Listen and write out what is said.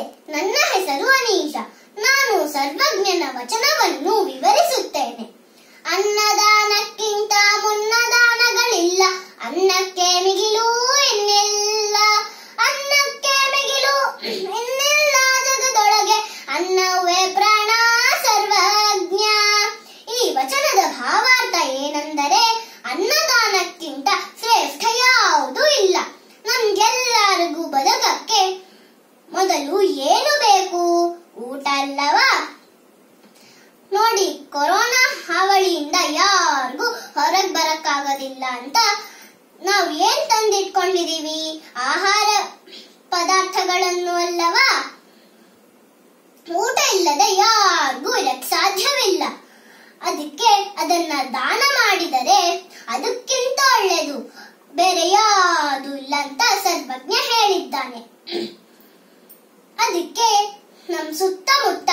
ನನ್ನ ಹೆಸರು ಅನೀಶ ನಾನು ಸರ್ವಜ್ಞನ ವಚನವನ್ನು ವಿವರಿಸುತ್ತೇನೆ ಅನ್ನದಾನಕ್ಕಿಂತ ಮುನ್ನದಾನಗಳಿಲ್ಲ ಅನ್ನಕ್ಕೆ ಮಿಗಿಲು ಇನ್ನಿಲ್ಲ ಅನ್ನಕ್ಕೆ ಮಿಗಿಲು ಇನ್ನಿಲ್ಲ ಜಗದೊಳಗೆ ಅನ್ನವೇ ಪ್ರಾಣ ಸರ್ವಜ್ಞ ಈ ವಚನದ ಭಾವಾರ್ಥ ಏನೆಂದರೆ ಅನ್ನದಾನಕ್ಕಿಂತ ಶ್ರೇಷ್ಠ ಯಾವುದೂ ಇಲ್ಲ ನಮ್ಗೆಲ್ಲರಿಗೂ ಬದುಕಕ್ಕೆ ಮೊದಲು ಏನು ಬೇಕು ಊಟ ಅಲ್ಲವಾ ನೋಡಿ ಕೊರೋನಾ ಹಾವಳಿಯಿಂದ ಯಾರಿಗೂ ಹೊರಗ್ ಬರಕ್ಕಾಗೋದಿಲ್ಲ ಅಂತ ನಾವು ಏನ್ ತಂದಿಟ್ಕೊಂಡಿದೀವಿ ಆಹಾರ ಪದಾರ್ಥಗಳನ್ನು ಅಲ್ಲವಾ ಊಟ ಇಲ್ಲದೆ ಯಾರಿಗೂ ಇರಕ್ ಸಾಧ್ಯವಿಲ್ಲ ಅದಕ್ಕೆ ಅದನ್ನ ದಾನ ಮಾಡಿದರೆ ಅದಕ್ಕಿಂತ ಒಳ್ಳೆಯದು ಬೇರೆ ಯಾವುದು ಇಲ್ಲ ಅಂತ ಸರ್ವಜ್ಞ ಹೇಳಿದ್ದಾನೆ ಅದಕ್ಕೆ ನಮ್ ಸುತ್ತಮುತ್ತ